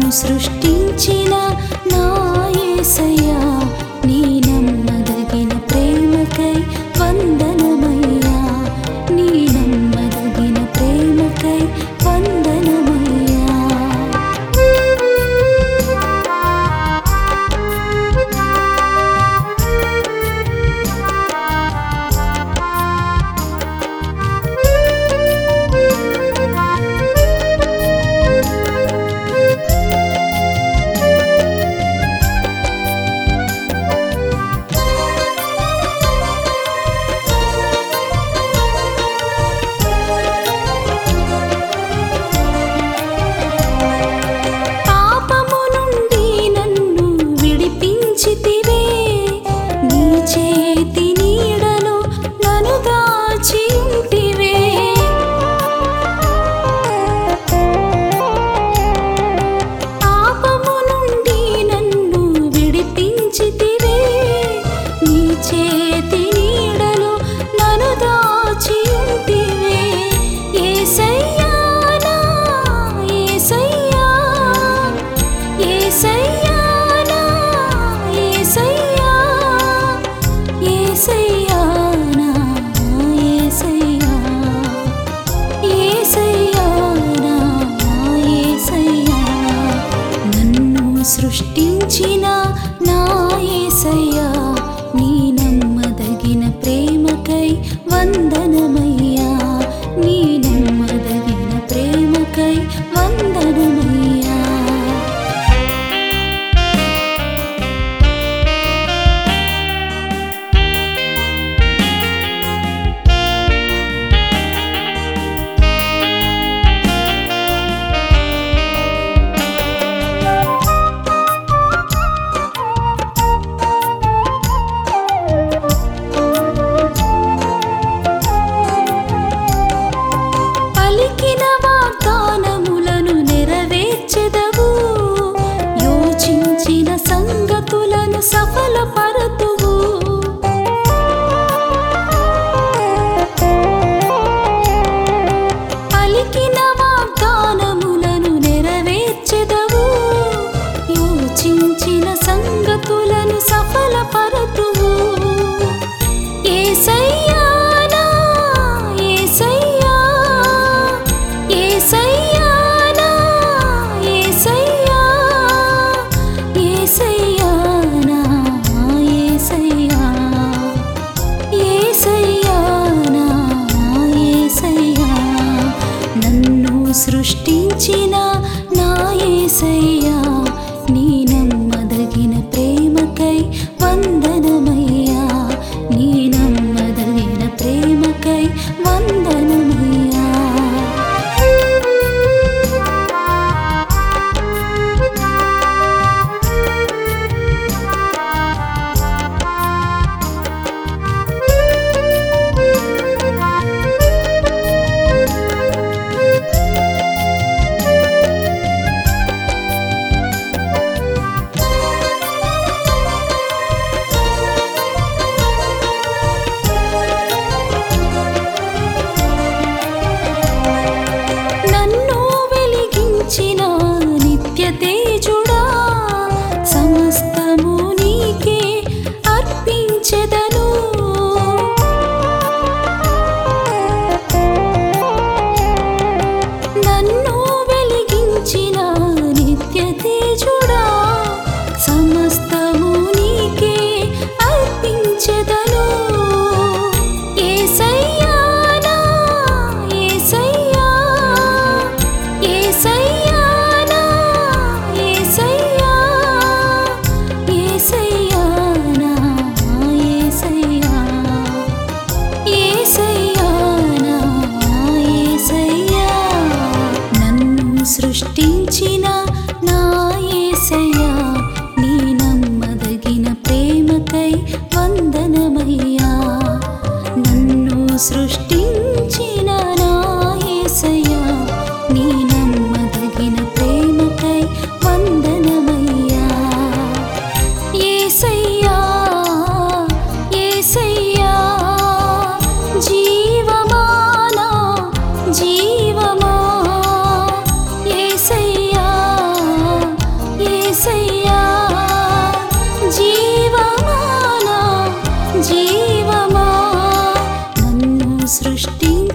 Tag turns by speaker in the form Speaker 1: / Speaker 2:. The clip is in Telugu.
Speaker 1: సృష్టించిన నా యేసయ్యా నీ నమ్మదగిన ప్రేమకై వందనమయ్యా నీ నమ్మదగిన ప్రేమకై వందనమయ్యా పాపము నుండి నన్ను విడిపించితివే నీ చేతి నీడలో నన్ను దాచి ఉంటివే పాపము నుండి నన్ను విడిపించితివే నీ చేతి నీడలో నన్ను దాచి ఉంటివే యేసయ్యా నా యేసయ్యా యేసయ్యా నా యేసయ్యా యేసయ్యా నా యేసయ్యా యేసయ్యా నా యేసయ్యా నన్ను సృష్టించిన నా యేసయ్యా నీ నమ్మదగిన ప్రేమకై వందనమయ్యా నీ నమ్మదగిన ప్రేమకై వందనమయ్యా పలికిన వాగ్దానములను నెరవేర్చెదవు యోచించిన సంగతులను సఫలపరతువు పలికిన వాగ్దానములను నెరవేర్చెదవు యోచించిన సంగతులను సఫలపరతువు యేసయ్యా నా యేసయ్యా యేసయ్యా నా యేసయ్యా యేసయ్యా నా యేసయ్యా యేసయ్యా నా యేసయ్యా నన్ను సృష్టించిన నా యేసయ్యా నీ నమ్మదగిన ప్రేమకై వందనమయ్యా నీ నమ్మదగిన ప్రేమకై వందనమయ్యా నన్ను వెలిగించిన నిత్య తేజుడా సమస్తము నీకే అర్పించెదను నన్ను వెలిగించిన నిత్య తేజుడా సమస్తము నీకే అర్పించెదను యేసయ్యా నా యేసయ్యా యేసయ్యా నా యేసయ్యా యేసయ్యా నా యేసయ్యా యేసయ్యా నా యేసయ్యా నన్ను సృష్టించిన నా యేసయ్యా నీ నమ్మదగిన ప్రేమకై వందనమయ్యా నన్ను సృష్టించిన నా యేసయ్యా నీ నమ్మదగిన ప్రేమకై వందనమయ్యా యేసయ్యా యేసయ్యా జీవమానా జీవమా యేసయ్యా సృష్టించిన